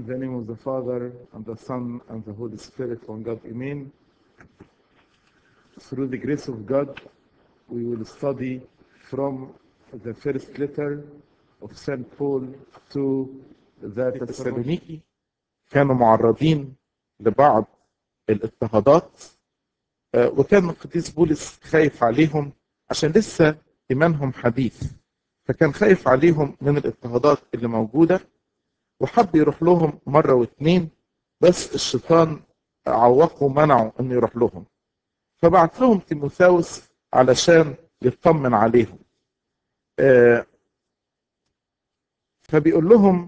the name of the Father, and the Son, and the Holy Spirit, one God, Amen. Through the grace of God, we will study from the first letter of St. Paul to the Thessaloniki. كانوا معرضين لبعض الاضطهادات آه، وكان القديس بولس خايف عليهم عشان لسه إيمانهم حديث فكان خايف عليهم من الاضطهادات اللي موجودة وحب يروح لهم مرة واتنين بس الشيطان عوقه ومنعه انه يروح لهم فبعت لهم تيموثاوس علشان يطمن عليهم آه، فبيقول لهم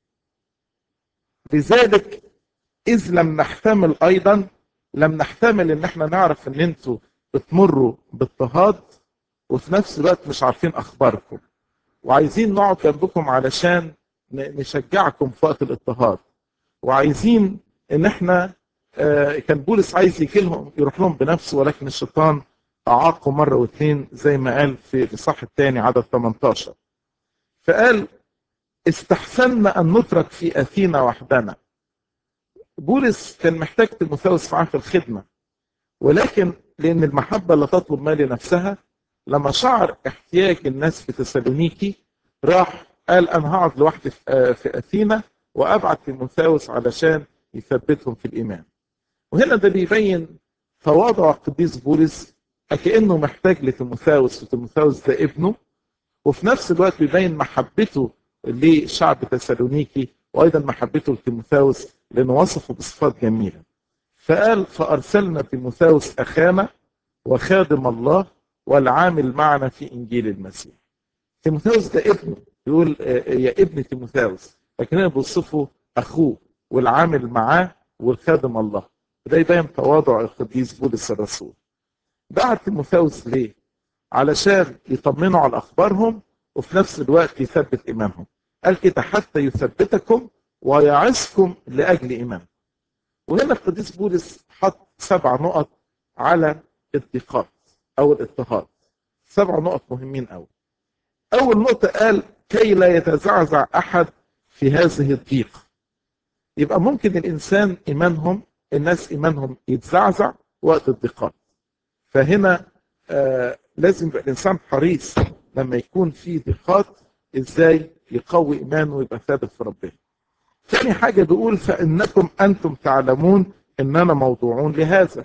لذلك إذ لم نحتمل أيضا لم نحتمل إن احنا نعرف إن أنتوا بتمروا باضطهاد وفي نفس الوقت مش عارفين أخباركم وعايزين نقعد جنبكم علشان ن- نشجعكم في وقت الاضطهاد وعايزين إن احنا آه، كان بولس عايز يجي لهم يروح لهم بنفسه ولكن الشيطان أعاقه مرة واثنين زي ما قال في الإصحاح الثاني عدد 18 فقال استحسنا أن نترك في أثينا وحدنا بولس كان محتاج تيموثاوس معاه في الخدمة ولكن لأن المحبة لا تطلب ما لنفسها لما شعر احتياج الناس في تسالونيكي راح قال أنا هقعد لوحدي في آه، في أثينا وأبعت تيموثاوس علشان يثبتهم في الإيمان وهنا ده بيبين تواضع القديس بولس كأنه محتاج لتيموثاوس وتيموثاوس ده ابنه وفي نفس الوقت بيبين محبته لشعب تسالونيكي وايضا محبته لتيموثاوس لانه وصفه بصفات جميله. فقال فارسلنا تيموثاوس اخانا وخادم الله والعامل معنا في انجيل المسيح. تيموثاوس ده ابنه يقول آه، يا ابن تيموثاوس لكن هنا بيوصفه اخوه والعامل معاه والخادم الله. ده يبين تواضع القديس بولس الرسول. بعت تيموثاوس ليه؟ علشان يطمنوا على اخبارهم وفي نفس الوقت يثبت ايمانهم قال كده حتى يثبتكم ويعظكم لاجل ايمانكم وهنا القديس بولس حط سبع نقط على الضيقات او الاضطهاد سبع نقط مهمين قوي اول نقطه قال كي لا يتزعزع احد في هذه الضيق يبقى ممكن الانسان ايمانهم الناس ايمانهم يتزعزع وقت الضيقات فهنا آه لازم يبقى الانسان حريص لما يكون في ضيقات ازاي يقوي ايمانه ويبقى ثابت في ربنا. ثاني حاجه بيقول فانكم انتم تعلمون اننا موضوعون لهذا.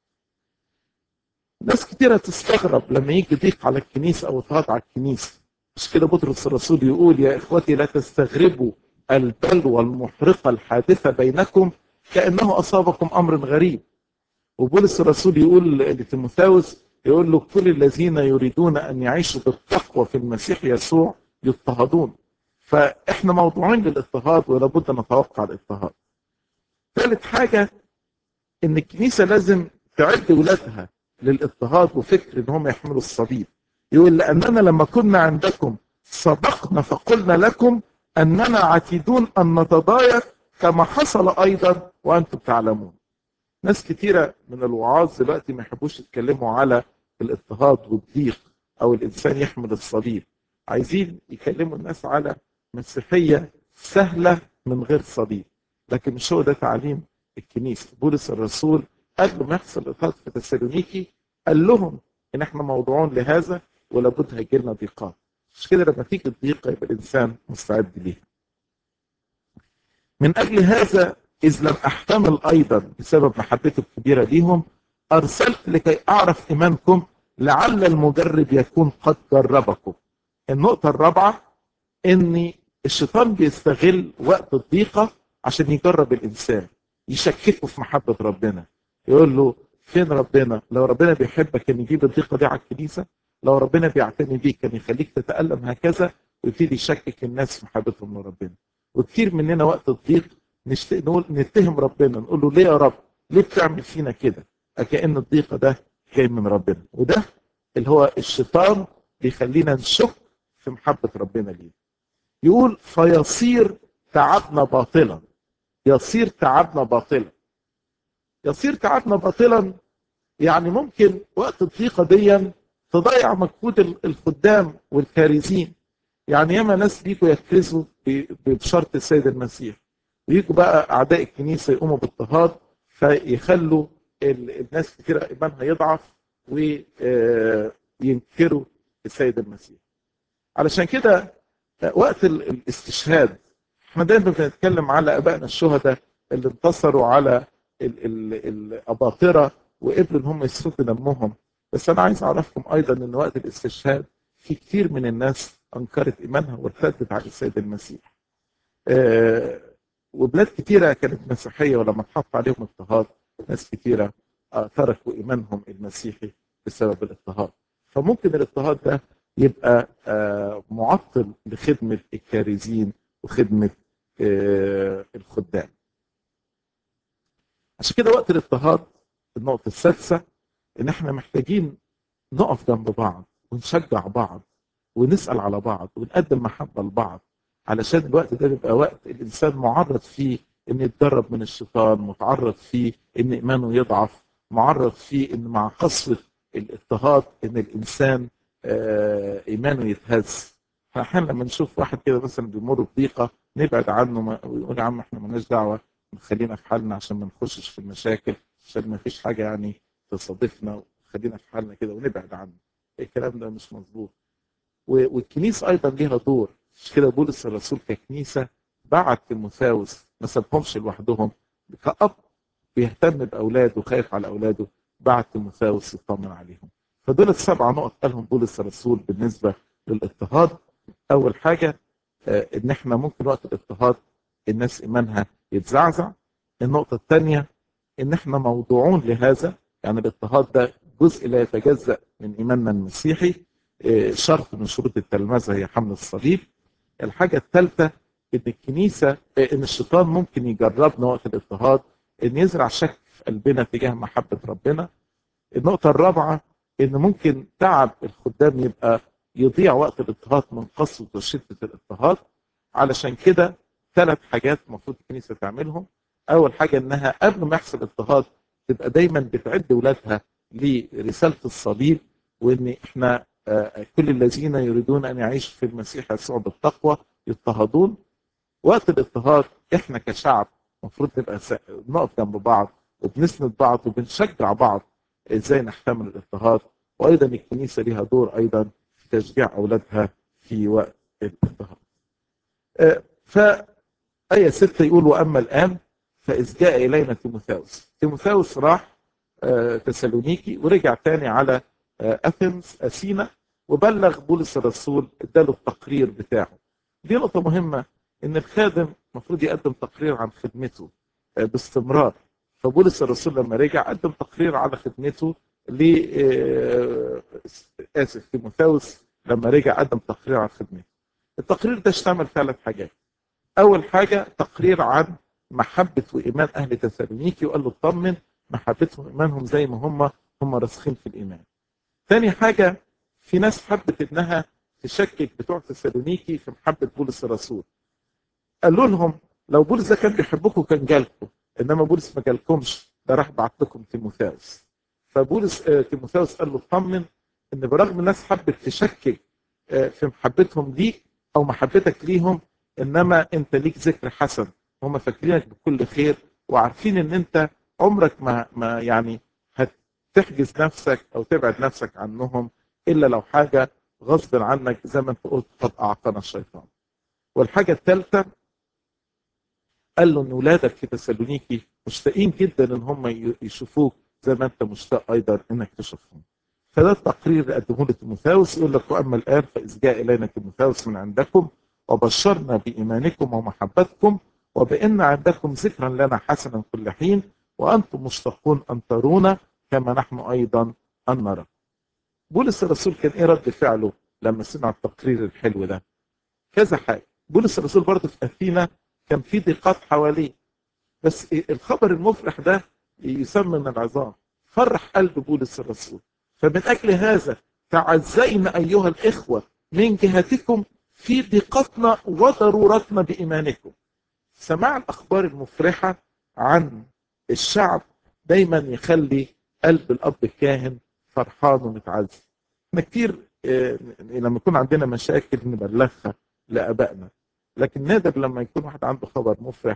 ناس كتيرة تستغرب لما يجي ضيق على الكنيسة أو اضطهاد على الكنيسة. مش كده بطرس الرسول يقول يا إخوتي لا تستغربوا البلوى المحرقة الحادثة بينكم كأنه أصابكم أمر غريب. وبولس الرسول يقول لتيموثاوس يقول له كل الذين يريدون ان يعيشوا بالتقوى في المسيح يسوع يضطهدون فاحنا موضوعين للاضطهاد ولابد ان نتوقع الاضطهاد ثالث حاجه ان الكنيسه لازم تعد ولادها للاضطهاد وفكر ان هم يحملوا الصليب يقول لاننا لما كنا عندكم سبقنا فقلنا لكم اننا عتيدون ان نتضايق كما حصل ايضا وانتم تعلمون ناس كتيرة من الوعاظ دلوقتي ما يحبوش يتكلموا على الاضطهاد والضيق او الانسان يحمل الصليب عايزين يكلموا الناس على مسيحية سهلة من غير صليب لكن مش هو ده تعليم الكنيسة بولس الرسول قبل ما يحصل اضطهاد في تسالونيكي قال لهم ان احنا موضوعون لهذا ولابد هيجي لنا ضيقات مش كده لما تيجي الضيقة يبقى الانسان مستعد ليها من اجل هذا إذ لم أحتمل أيضا بسبب محبتي الكبيرة ليهم أرسلت لكي أعرف إيمانكم لعل المجرب يكون قد جربكم النقطة الرابعة إن الشيطان بيستغل وقت الضيقة عشان يجرب الإنسان يشككه في محبة ربنا يقول له فين ربنا لو ربنا بيحبك كان يجيب الضيقة دي على الكنيسة لو ربنا بيعتني بيك كان يخليك تتألم هكذا ويبتدي يشكك الناس في محبتهم لربنا وكتير مننا وقت الضيق نشت... نقول نتهم ربنا نقول له ليه يا رب ليه بتعمل فينا كده كأن الضيقة ده جاي من ربنا وده اللي هو الشيطان بيخلينا نشك في محبة ربنا لينا يقول فيصير تعبنا باطلا يصير تعبنا باطلا يصير تعبنا باطلا يعني ممكن وقت الضيقة دي تضيع مجهود ال- الخدام والكارزين يعني ياما ناس بيجوا يكرزوا ب- ببشارة السيد المسيح ويجوا بقى اعداء الكنيسه يقوموا باضطهاد فيخلوا الناس كتير ايمانها يضعف وينكروا السيد المسيح علشان كده وقت الاستشهاد احنا دايما بنتكلم على ابائنا الشهداء اللي انتصروا على الاباطره وقبلوا ان هم يسفكوا دمهم بس انا عايز اعرفكم ايضا ان وقت الاستشهاد في كتير من الناس انكرت ايمانها وارتدت على السيد المسيح. أه وبلاد كتيره كانت مسيحيه ولما اتحط عليهم اضطهاد ناس كتيره تركوا ايمانهم المسيحي بسبب الاضطهاد. فممكن الاضطهاد ده يبقى أه معطل لخدمه الكارزين وخدمه أه الخدام. عشان كده وقت الاضطهاد النقطه السادسه ان احنا محتاجين نقف جنب بعض ونشجع بعض ونسال على بعض ونقدم محبه لبعض علشان الوقت ده بيبقى وقت الانسان معرض فيه ان يتدرب من الشيطان متعرض فيه ان ايمانه يضعف معرض فيه ان مع قسوه الاضطهاد ان الانسان آه ايمانه يتهز فاحيانا لما نشوف واحد كده مثلا بيمر بضيقه نبعد عنه ويقول يا عم احنا مالناش دعوه خلينا في حالنا عشان ما نخشش في المشاكل عشان ما فيش حاجه يعني تصادفنا خلينا في حالنا كده ونبعد عنه الكلام ده مش مظبوط والكنيسه ايضا ليها دور مش كده بولس الرسول ككنيسه بعت تيموثاوس ما سابهمش لوحدهم كأب بيهتم باولاده وخايف على اولاده بعت تيموثاوس يطمن عليهم فدول السبع نقط قالهم بولس الرسول بالنسبه للاضطهاد اول حاجه آه ان احنا ممكن وقت الاضطهاد الناس ايمانها يتزعزع النقطه الثانيه ان احنا موضوعون لهذا يعني الاضطهاد ده جزء لا يتجزا من ايماننا المسيحي شرط من شروط التلمذه هي حمل الصليب الحاجه الثالثه ان الكنيسه ان الشيطان ممكن يجربنا وقت الاضطهاد ان يزرع شك في قلبنا تجاه محبه ربنا النقطه الرابعه ان ممكن تعب الخدام يبقى يضيع وقت الاضطهاد من قسوه وشده الاضطهاد علشان كده ثلاث حاجات المفروض الكنيسه تعملهم اول حاجه انها قبل ما يحصل اضطهاد تبقى دايما بتعد اولادها لرساله الصليب وان احنا كل الذين يريدون ان يعيشوا في المسيح يسوع بالتقوى يضطهدون وقت الاضطهاد احنا كشعب المفروض نبقى نقف جنب بعض وبنسند بعض وبنشجع بعض ازاي نحتمل الاضطهاد وايضا الكنيسه ليها دور ايضا في تشجيع اولادها في وقت الاضطهاد. فآية ستة يقول وأما الآن فإذ جاء إلينا تيموثاوس تيموثاوس راح تسالونيكي ورجع تاني على أثنز أثينا وبلغ بولس الرسول اداله التقرير بتاعه دي نقطة مهمة إن الخادم المفروض يقدم تقرير عن خدمته باستمرار فبولس الرسول لما رجع قدم تقرير على خدمته ل آسف تيموثاوس لما رجع قدم تقرير عن خدمته التقرير ده اشتمل ثلاث حاجات أول حاجة تقرير عن محبة وإيمان أهل تسالونيكي وقال له اطمن محبتهم وإيمانهم زي ما هم هم راسخين في الإيمان تاني حاجة في ناس حبت إنها تشكك بتوع تسالونيكي في محبة بولس الرسول قالوا لهم لو بولس ده كان بيحبكم كان جالكم إنما بولس ما جالكمش ده راح بعت لكم تيموثاوس فبولس تيموثاوس قال له اطمن إن برغم الناس حبت تشكك في محبتهم ليك أو محبتك ليهم إنما أنت ليك ذكر حسن هم فاكرينك بكل خير وعارفين إن أنت عمرك ما ما يعني هتحجز نفسك او تبعد نفسك عنهم الا لو حاجه غصب عنك زي ما انت قلت قد اعطانا الشيطان. والحاجه الثالثه قال له ان ولادك في تسالونيكي مشتاقين جدا ان هم يشوفوك زي ما انت مشتاق ايضا انك تشوفهم. فده التقرير اللي قدمه له تيموثاوس يقول لك واما الان فاذ جاء الينا تيموثاوس من عندكم وبشرنا بايمانكم ومحبتكم وبان عندكم ذكرا لنا حسنا كل حين وانتم مشتاقون ان ترونا كما نحن ايضا ان نرى. بولس الرسول كان ايه رد فعله لما سمع التقرير الحلو ده؟ كذا حاجه. بولس الرسول برضه في اثينا كان في ضيقات حواليه. بس الخبر المفرح ده يسمى من العظام. فرح قلب بولس الرسول. فمن اجل هذا تعزينا ايها الاخوه من جهتكم في ضيقتنا وضرورتنا بايمانكم. سماع الاخبار المفرحه عن الشعب دايما يخلي قلب الاب الكاهن فرحان ومتعزي. احنا كتير اه لما يكون عندنا مشاكل نبلغها لابائنا لكن نادر لما يكون واحد عنده خبر مفرح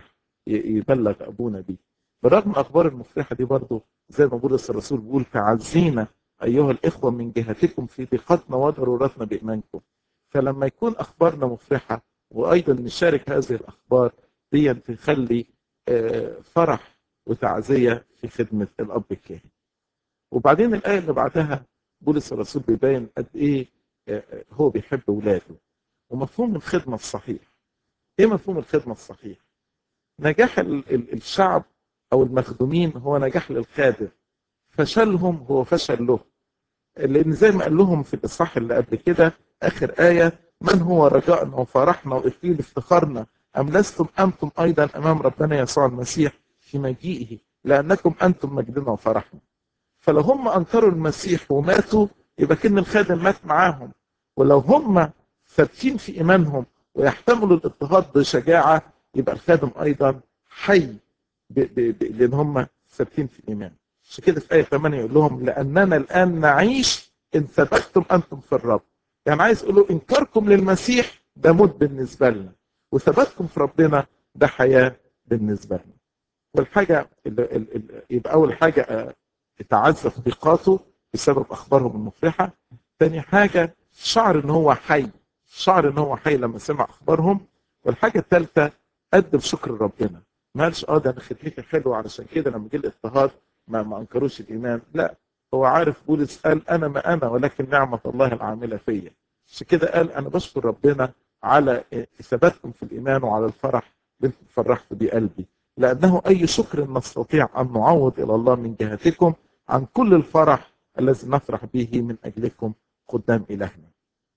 يبلغ ابونا بيه بالرغم من الاخبار المفرحه دي برضه زي ما بولس الرسول بيقول تعزينا ايها الاخوه من جهتكم في ضيقتنا وضرورتنا بايمانكم فلما يكون اخبارنا مفرحه وايضا نشارك هذه الاخبار دي تخلي فرح وتعزيه في خدمه الاب الكاهن وبعدين الايه اللي بعدها بولس الرسول بيبين قد ايه هو بيحب اولاده ومفهوم الخدمه الصحيح ايه مفهوم الخدمه الصحيح نجاح الشعب او المخدومين هو نجاح للخادم فشلهم هو فشل له لان زي ما قال لهم في الاصحاح اللي قبل كده اخر ايه من هو رجائنا وفرحنا واكليل افتخارنا ام لستم انتم ايضا امام ربنا يسوع المسيح في مجيئه لانكم انتم مجدنا وفرحنا فلو هم انكروا المسيح وماتوا يبقى كن الخادم مات معاهم ولو هم ثابتين في ايمانهم ويحتملوا الاضطهاد بشجاعه يبقى الخادم ايضا حي ب ب ب لان هم ثابتين في الايمان عشان كده في ايه 8 يقول لهم لاننا الان نعيش ان ثبتتم انتم في الرب يعني عايز يقول له انكاركم للمسيح ده موت بالنسبه لنا وثباتكم في ربنا ده حياه بالنسبه لنا والحاجه اللي اللي يبقى اول حاجه اتعزى في ضيقاته بسبب اخبارهم المفرحه ثاني حاجه شعر ان هو حي شعر ان هو حي لما سمع اخبارهم والحاجه الثالثه قدم شكر ربنا ما قالش اه ده انا خدمتي حلوه علشان كده لما جه الاضطهاد ما, ما انكروش الايمان لا هو عارف بولس قال انا ما انا ولكن نعمه الله العامله فيا عشان كده قال انا بشكر ربنا على ثباتكم في الايمان وعلى الفرح اللي انتم فرحتوا بيه قلبي لانه اي شكر نستطيع ان نعوض الى الله من جهتكم عن كل الفرح الذي نفرح به من اجلكم قدام الهنا.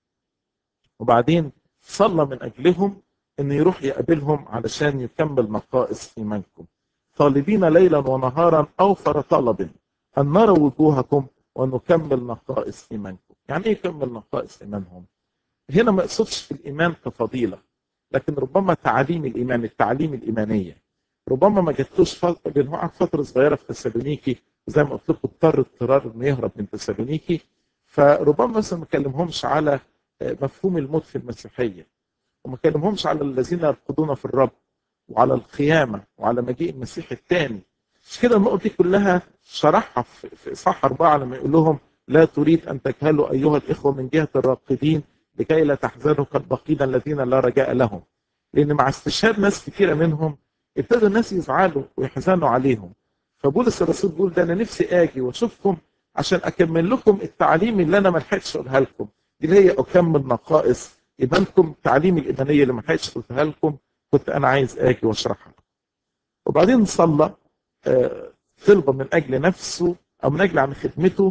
وبعدين صلى من اجلهم ان يروح يقابلهم علشان يكمل نقائص ايمانكم. طالبين ليلا ونهارا اوفر طلب ان نرى وجوهكم ونكمل نقائص ايمانكم. يعني ايه يكمل نقائص ايمانهم؟ هنا ما يقصدش في الايمان كفضيله لكن ربما تعاليم الايمان التعاليم الايمانيه. ربما ما جاتلوش لان هو قعد فتره صغيره في تسالونيكي زي ما قلت لكم اضطر اضطرار انه يهرب من تسالونيكي فربما مثلا ما كلمهمش على مفهوم الموت في المسيحيه وما كلمهمش على الذين يرقدون في الرب وعلى القيامه وعلى مجيء المسيح الثاني مش كده النقط دي كلها شرحها في اصحاح اربعه لما يقول لهم لا تريد ان تجهلوا ايها الاخوه من جهه الراقدين لكي لا تحزنوا كالبقين الذين لا رجاء لهم لان مع استشهاد ناس كثيره منهم ابتدوا الناس يزعلوا ويحزنوا عليهم فبولس الرسول بيقول ده انا نفسي اجي واشوفكم عشان اكمل لكم التعليم اللي انا ما لحقتش اقولها لكم دي اللي هي اكمل نقائص ايمانكم التعليم الايمانيه اللي ما لحقتش اقولها لكم كنت انا عايز اجي واشرحها وبعدين صلى طلبه من اجل نفسه او من اجل عن خدمته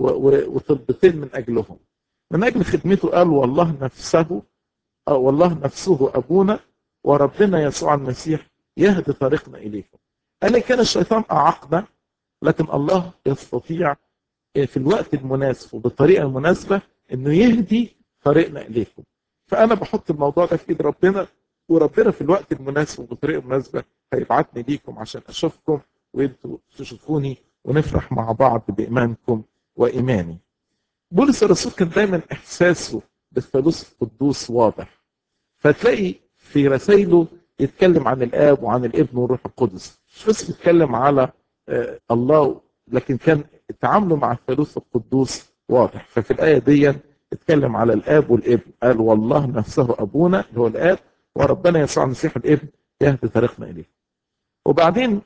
وطلبتين من اجلهم من اجل خدمته قال والله نفسه أو والله نفسه ابونا وربنا يسوع المسيح يهدي طريقنا اليكم قال لي كان الشيطان اعاقنا لكن الله يستطيع في الوقت المناسب وبالطريقه المناسبه انه يهدي طريقنا اليكم فانا بحط الموضوع ده في ايد ربنا وربنا في الوقت المناسب وبالطريقه المناسبه هيبعتني ليكم عشان اشوفكم وانتوا تشوفوني ونفرح مع بعض بايمانكم وايماني. بولس الرسول كان دايما احساسه بالثالوث القدوس واضح. فتلاقي في رسائله يتكلم عن الاب وعن الابن والروح القدس مش بس بيتكلم على آه الله لكن كان تعامله مع الثالوث القدوس واضح ففي الايه دي اتكلم على الاب والابن قال والله نفسه ابونا اللي هو الاب وربنا يسوع المسيح الابن يهدي طريقنا اليه وبعدين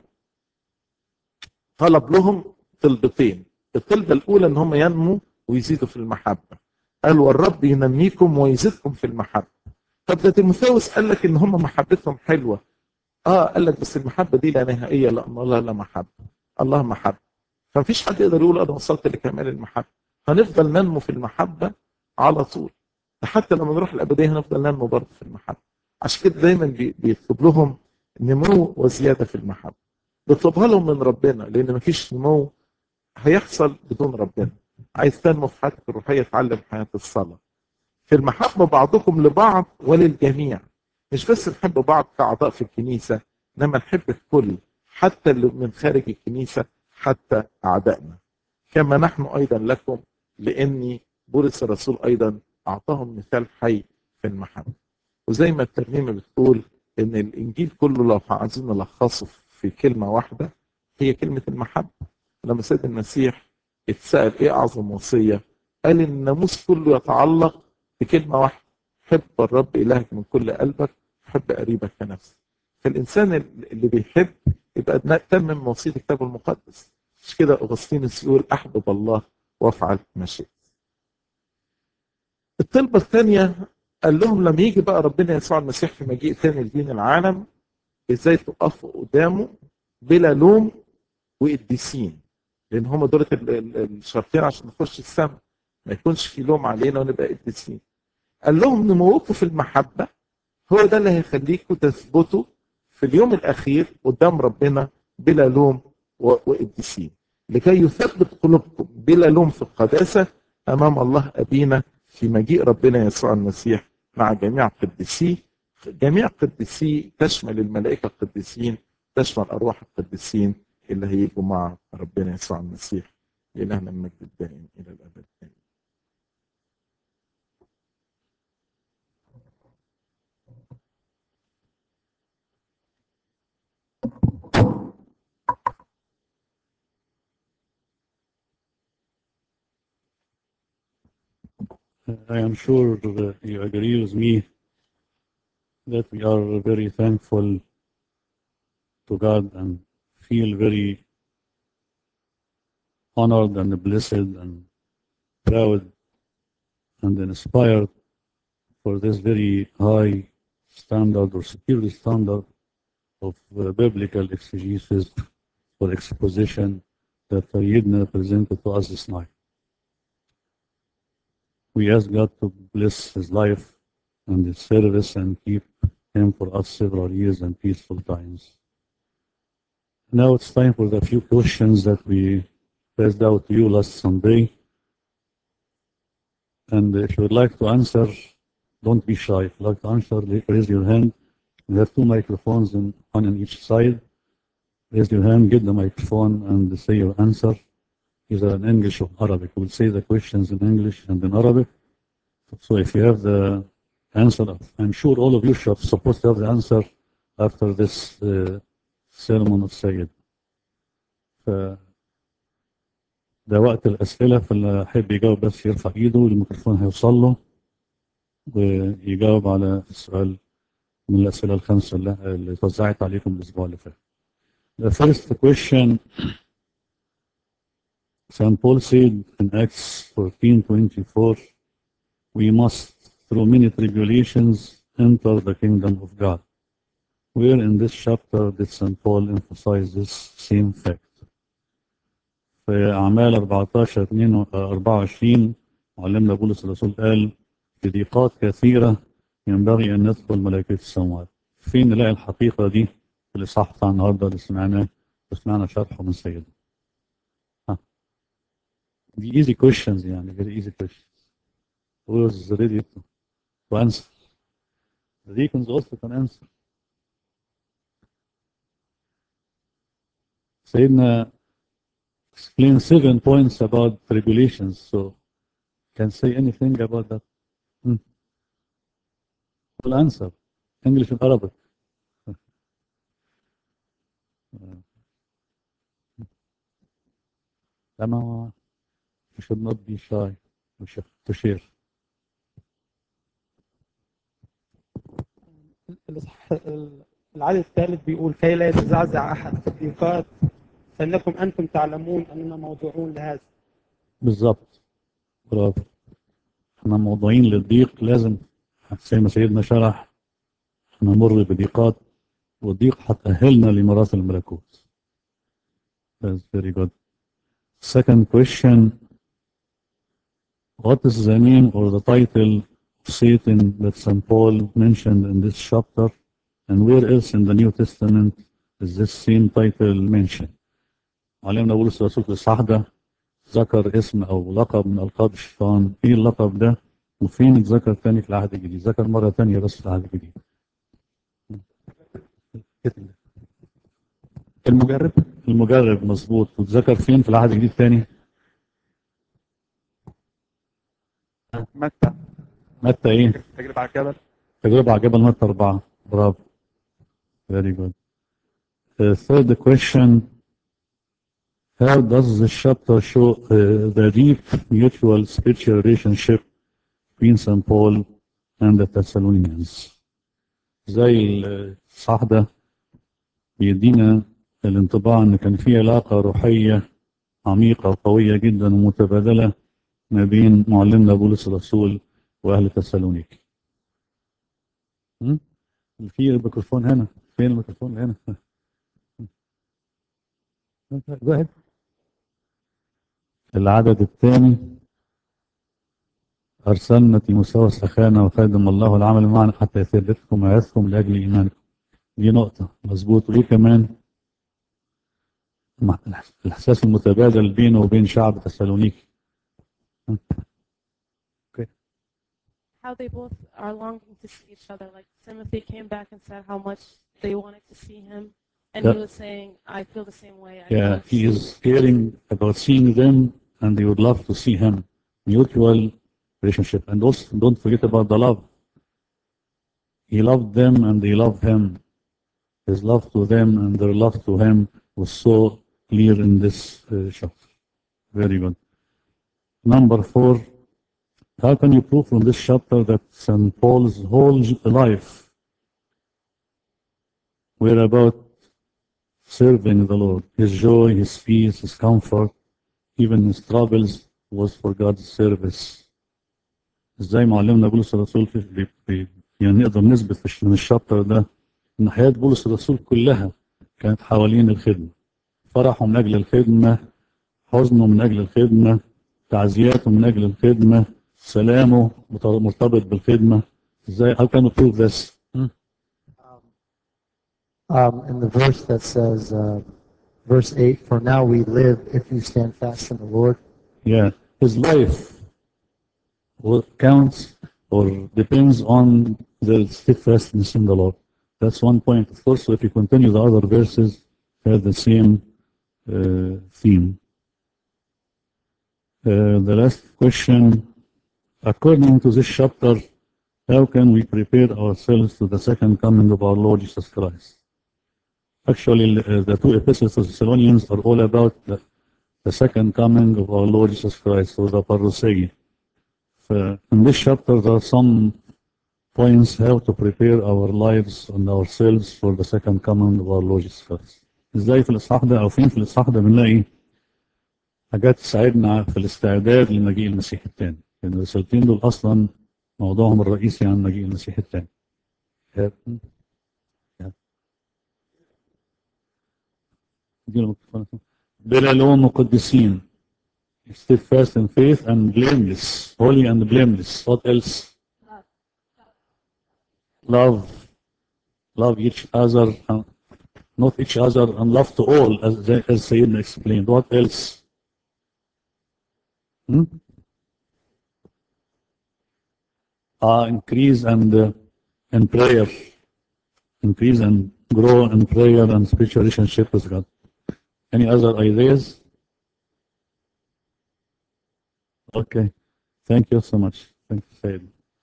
طلب لهم طلبتين الطلبه الاولى ان هم ينموا ويزيدوا في المحبه قال والرب ينميكم ويزيدكم في المحبه طب ده تيموثاوس قال لك ان هم محبتهم حلوه اه قال لك بس المحبه دي لا نهائيه لان الله لا محبه الله محبه فمفيش حد يقدر يقول انا وصلت لكمال المحبه هنفضل ننمو في المحبه على طول حتى لما نروح الابديه هنفضل ننمو برضه في المحبه عشان كده دايما بيطلب لهم نمو وزياده في المحبه بيطلبها لهم من ربنا لان مفيش نمو هيحصل بدون ربنا عايز تنمو في حياتك الروحيه اتعلم حياه الصلاه في المحبة بعضكم لبعض وللجميع مش بس نحب بعض كأعضاء في الكنيسة إنما نحب الكل حتى اللي من خارج الكنيسة حتى أعدائنا كما نحن أيضا لكم لأني بولس الرسول أيضا أعطاهم مثال حي في المحبة وزي ما الترنيمة بتقول ان الانجيل كله لو عايزين نلخصه في كلمه واحده هي كلمه المحبه لما سيد المسيح اتسال ايه اعظم وصيه قال ان الناموس كله يتعلق بكلمه واحده حب الرب الهك من كل قلبك حب قريبك كنفسك فالانسان اللي بيحب يبقى تمم وصيه الكتاب المقدس مش كده اغسطينوس يقول احبب الله وافعل ما شئت الطلبه الثانيه قال لهم لما يجي بقى ربنا يسوع المسيح في مجيء ثاني لدين العالم ازاي تقفوا قدامه بلا لوم وقديسين لان هم دول الشرطين عشان نخش السماء ما يكونش في لوم علينا ونبقى قديسين قال لهم نموكم في المحبه هو ده اللي هيخليكم تثبتوا في اليوم الاخير قدام ربنا بلا لوم وقديسين لكي يثبت قلوبكم بلا لوم في القداسه امام الله ابينا في مجيء ربنا يسوع المسيح مع جميع قديسيه جميع قديسيه تشمل الملائكه القديسين تشمل ارواح القديسين اللي هيجوا مع ربنا يسوع المسيح لإلهنا المجد الدائم إلى الأبد آمين I am sure that you agree with me that we are very thankful to God and feel very honored and blessed and proud and inspired for this very high standard or superior standard of uh, biblical exegesis or exposition that Sayyidina presented to us this night. We ask God to bless his life and his service and keep him for us several years and peaceful times. Now it's time for the few questions that we passed out to you last Sunday. And if you would like to answer, don't be shy. If you'd like to answer, raise your hand. We have two microphones, in, one on each side. Raise your hand, get the microphone, and say your answer, either in English or Arabic. We'll say the questions in English and in Arabic. So if you have the answer, I'm sure all of you should supposed to have the answer after this uh, sermon of Sayyid. ف ده وقت الأسئلة فاللي يحب يجاوب بس يرفع إيده والميكروفون هيوصل له ويجاوب على السؤال من الأسئلة الخمسة اللي, اللي اتوزعت عليكم الأسبوع اللي فات. The first question St. Paul said in Acts 14:24, we must, through many tribulations, enter the kingdom of God. Where in this chapter did St. Paul emphasize this same fact? في أعمال 14 2 24 معلمنا بولس الرسول قال في ضيقات كثيرة ينبغي أن ندخل ملائكة السماوات. فين نلاقي الحقيقة دي في الإصحاح بتاع النهارده اللي سمعناه وسمعنا شرحه من سيدنا. ها. دي easy questions يعني very easy questions. Who was ready to, to answer? The deacons also can answer. سيدنا explain seven points about tribulations, so can say anything about that. Hmm. Will answer. English and Arabic. Lama, you should not be shy. We should to share. العدد الثالث بيقول كي لا يتزعزع احد في الضيقات فانكم انتم تعلمون اننا موضوعون لهذا بالظبط برافو احنا موضوعين للضيق لازم زي ما سيدنا شرح نمر بضيقات والضيق هتأهلنا لميراث الملكوت. That's very good. Second question What is the name or the title of Satan that St. Paul mentioned in this chapter and where else in the New Testament is this same title mentioned? علمنا بولس الرسول في الإصحاح ده ذكر اسم أو لقب من ألقاب الشيطان، إيه اللقب ده؟ وفين اتذكر تاني في العهد الجديد؟ ذكر مرة تانية بس في العهد الجديد. المجرب المجرب مظبوط واتذكر فين في العهد الجديد تاني؟ متى متى إيه؟ تجربة على الجبل تجربة على جبل متى أربعة برافو Very good. The third question, how does this chapter show uh, the deep mutual spiritual relationship between St. Paul and the Thessalonians? زي الصح ده بيدينا الانطباع ان كان في علاقة روحية عميقة وقوية جدا ومتبادلة ما بين معلمنا بولس الرسول واهل تسالونيكي. م? في الميكروفون هنا فين الميكروفون هنا واحد العدد الثاني أرسلنا تيموساوس أخانا وخادم الله العمل معنا حتى يثبتكم ويعزكم لأجل إيمانكم دي نقطة مظبوط وإيه كمان مع الإحساس المتبادل بينه وبين شعب تسالونيكي how they both are longing to see each other. Like Timothy came back and said how much they wanted to see him, and Yeah. he was saying, "I feel the same way." I Yeah, wanna he see is caring about seeing them and they would love to see him. Mutual relationship. And also, don't forget about the love. He loved them and they loved him. His love to them and their love to him was so clear in this uh, chapter. Very good. Number four, how can you prove from this chapter that St. Paul's whole life were about serving the Lord. His joy, his peace, his comfort, even his troubles was for God's service. ازاي معلمنا بولس الرسول في بي بي يعني نقدر نثبت في- من الشابتر ده ان حياة بولس الرسول كلها كانت حوالين الخدمة. فرحه من اجل الخدمة، حزنه من اجل الخدمة، تعزياته من اجل الخدمة، سلامه مت- مرتبط بالخدمة. ازاي how can we prove this? um, in the verse that says, uh, verse 8, For now we live if you stand fast in the Lord. Yeah, his life will- counts or depends on the steadfastness in the Lord. That's one point. Of course, if you continue the other verses, have the same uh, theme. Uh, the last question, according to this chapter, how can we prepare ourselves to the second coming of our Lord Jesus Christ? Actually, uh, the two epistles of Thessalonians are all about the the second coming of our Lord Jesus Christ, or the parousia. So in this chapter, there are some points how to prepare our lives and ourselves for the second coming of our Lord Jesus Christ. ازاي في الاصحاح ده او فين في الاصحاح ده بنلاقي حاجات تساعدنا في الاستعداد لمجيء المسيح الثاني. لان الرسالتين دول اصلا موضوعهم الرئيسي عن مجيء المسيح الثاني. بلا لوم مقدسين steadfast in faith and blameless, holy and blameless. What else? Love, love each other, uh, not each other, and love to all, as, as Sayyidina explained. What else? Hmm? Uh, increase and uh, in prayer, increase and grow in prayer and spiritual relationship with God. Any other ideas? Okay. Thank you so much. Thank you, Sayyid.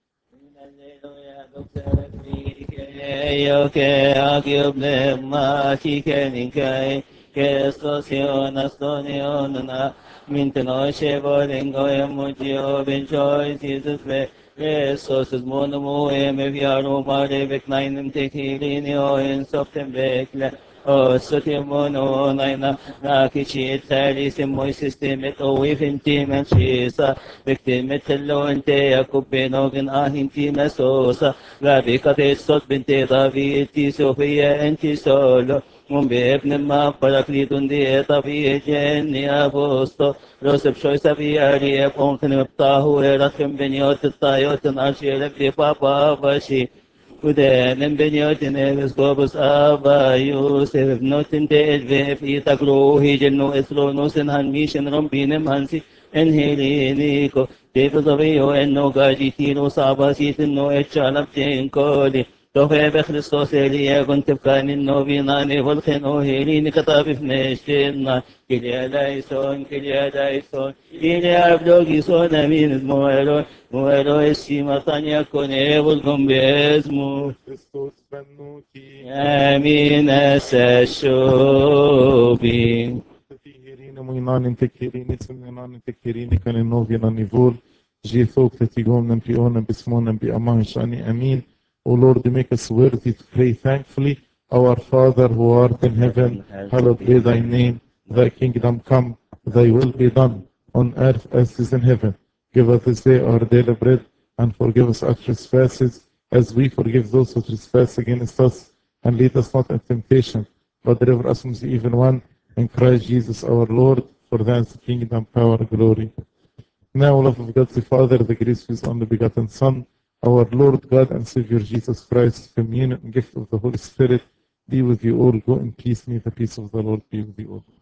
Yo que agio blema chicken kai que socio nastonio na minteno shevolengo emojio benjoy Jesus ve Jesus is monomo em viaro mare vek nainem tekilinio in softem vekle O sotimono naina na kichi tali simoi sistemet o ifintimen shisa victimet lo ente yakubeno gen ahinti mesosa غابي قد صوت بنت ضبيتي صوفيا انت سولو من بابن ما قلق دي طبي جني ابوستو روسب شوي سبي اري ابون خنبطاه ورخم بنيوت الطايوت ناشي لبي بابا بشي ودان بنيوت نيرس بوبس ابا يوسف نوتن تيل في تقروه جنو اسلو سنهن ميشن رمبين مهنسي انهيلينيكو David of Eo and no Gaji Tino Saba Sitin no Echalap Jane Kodi Tohe be Christos Elia kunte kanin no binani volken o helini katabif neshtenna kilia daison kilia daison kilia abdogi son amin moelo moelo esima tanya kone volkom bezmu Χριστός μπαινούκι. amin asashobi Τεχειρίνε μου εινάνιν τεχειρίνη, τσιμνινάνιν τεχειρίνη, κανενόβινα νιβούλ, Ζηθόκ τετιγόμνεν πιόνεν πισμόνεν πι αμάν shani amin. O Lord, make us worthy to pray thankfully. Our Father who art in heaven, hallowed be thy name. Thy kingdom come, thy will be done on earth as it is in heaven. Give us this day our daily bread and forgive us our trespasses as we forgive those who trespass against us. And lead us not into temptation, but deliver us from the evil one. In Christ Jesus our Lord, for thine is the kingdom, power, and glory. Now, love of God the Father, the grace of His only begotten Son, our Lord God and Savior Jesus Christ, communion and gift of the Holy Spirit be with you all. Go in peace. May the peace of the Lord be with you all.